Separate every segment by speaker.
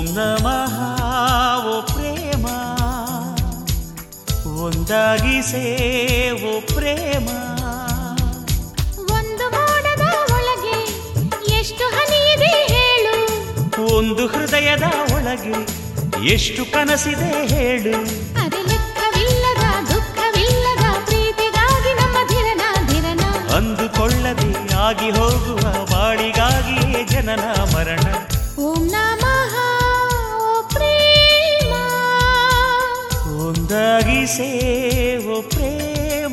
Speaker 1: ನಮಃ ಓ ಪ್ರೇಮ ಒಂದಾಗಿ ಸೇವೋ ಪ್ರೇಮ
Speaker 2: ಒಂದು ಮೋಡದ ಒಳಗೆ ಎಷ್ಟು ಹನಿ ಇದೆ ಹೇಳು
Speaker 1: ಒಂದು ಹೃದಯದ ಒಳಗೆ ಎಷ್ಟು ಕನಸಿದೆ ಹೇಳು
Speaker 2: ಅರೆ ಲೆಕ್ಕವಿಲ್ಲದ ದುಃಖವಿಲ್ಲದ ಪ್ರೀತಿಗಾಗಿ ನಮ್ಮ ಧಿರನ ಧಿರನ
Speaker 1: ಅಂದುಕೊಳ್ಳದೆ ಆಗಿ ಹೋಗುವ ಬಾಳಿಗಾಗಿಯೇ ಜನನ ಮರಣ
Speaker 2: ಓಂ ನಮಃ ಓ ಪ್ರೇಮ
Speaker 1: ಒಂದಾಗಿ ಸೇವೋ ಪ್ರೇಮ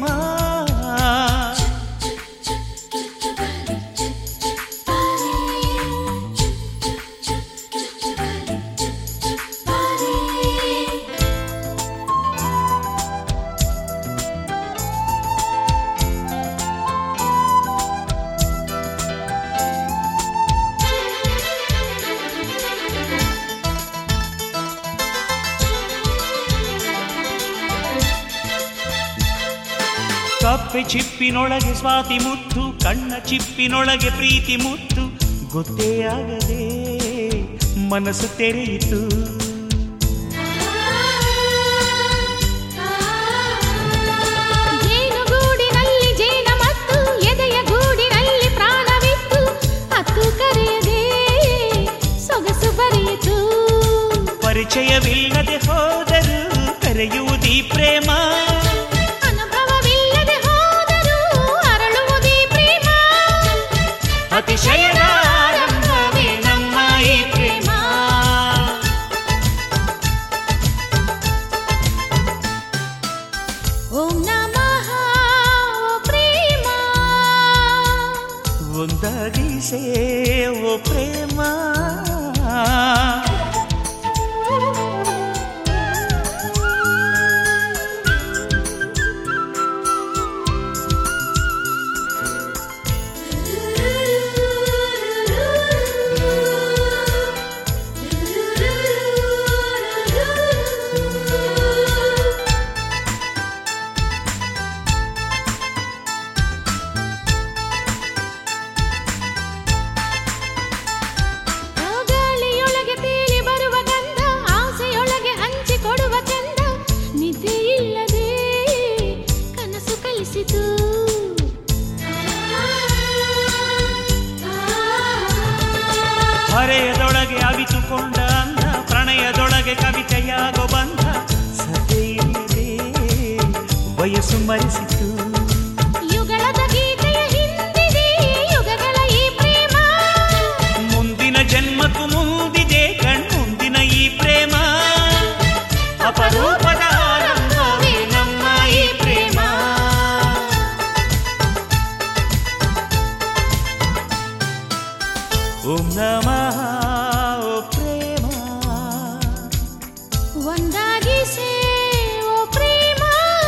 Speaker 1: ಕಪ್ಪೆ ಚಿಪ್ಪಿನೊಳಗೆ ಸ್ವಾತಿ ಮುತ್ತು ಕಣ್ಣ ಚಿಪ್ಪಿನೊಳಗೆ ಪ್ರೀತಿ ಮುತ್ತು ಗೊತ್ತೇ ಆಗದೆ ಮನಸ್ಸು ತೆರೆಯಿತು
Speaker 2: ಜೇನುಗೂಡಿನಲ್ಲಿ ಜೇನ ಮತ್ತು ಎದೆಯ ಗೂಡಿನಲ್ಲಿ ಪ್ರಾಣವಿತ್ತು ಅತ್ತು ಕರೆಯದೆ ಸೊಗಸು ಬರೆಯಿತು
Speaker 1: ಪರಿಚಯವಿಲ್ಲದೆ ಹೋದರೂ ಕರೆಯುವುದೀ ಪ್ರೇಮ
Speaker 2: ಅನುಭವವಿಲ್ಲದೆ ಹೋದರೂ ಅರಳುವುದೇ ಪ್ರೇಮ
Speaker 1: ಅತಿಶಯದ ಆರಂಭವೇ ನಮ್ಮ ಈ ಪ್ರೇಮ
Speaker 2: ಓಂ ನಮಃ ಓ ಪ್ರೇಮ
Speaker 1: ಒಂದಾಗಿ ಸೇವೋ ಪ್ರೇಮ
Speaker 2: ಆ ಗಾಳಿಯೊಳಗೆ ತೇಲಿ ಬರುವ ಗಂಧ ಆಸೆಯೊಳಗೆ ಹಂಚಿಕೊಡುವ ಚಂದ ನಿದ್ದೆ ಇಲ್ಲದೆ ಕನಸು ಕಲಿಸಿತು
Speaker 1: ಹರೆಯದೊಳಗೆ ಅವಿತುಕೊಂಡ ಅಂದ ಪ್ರಣಯದೊಳಗೆ ಕವಿತೆಯಾಗೋ ಬಂಧ ಸದ್ದೆ ಇಲ್ಲದೆ ವಯಸ್ಸು ಮರೆಸಿತು
Speaker 2: ಯುಗಳದ ಗೀತೆಯ ಹಿಂದಿದೆ ಯುಗಗಳ ಈ ಪ್ರೇಮ
Speaker 1: ಮುಂದಿನ ಜನ್ಮಕ್ಕೂ ಮುಂದಿದೆ ಕಣ್ಮುಂದಿನ ಈ ಪ್ರೇಮ ಅಪರೂಪದ ಆರಂಭವೇ ನಮ್ಮ ಈ ಪ್ರೇಮ ಓಂ ನಮಃ ಓ ಪ್ರೇಮ
Speaker 2: ಒಂದಾಗಿ ಸೇವೋ ಪ್ರೇಮ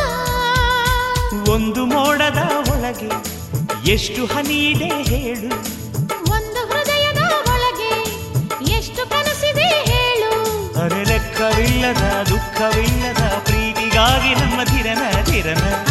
Speaker 1: ಒಂದು ಮೋಡದ ಒಳಗೆ ಎಷ್ಟು ಹನಿ ಇದೆ ಹೇಳು
Speaker 2: ಒಂದು ಹೃದಯದ ಒಳಗೆ ಎಷ್ಟು ಕನಸಿದೆ ಹೇಳು
Speaker 1: ಅರೆ ಲೆಕ್ಕವಿಲ್ಲದ ದುಃಖವಿಲ್ಲದ ಪ್ರೀತಿಗಾಗಿ ನಮ್ಮ ಧಿರನ ಧಿರನ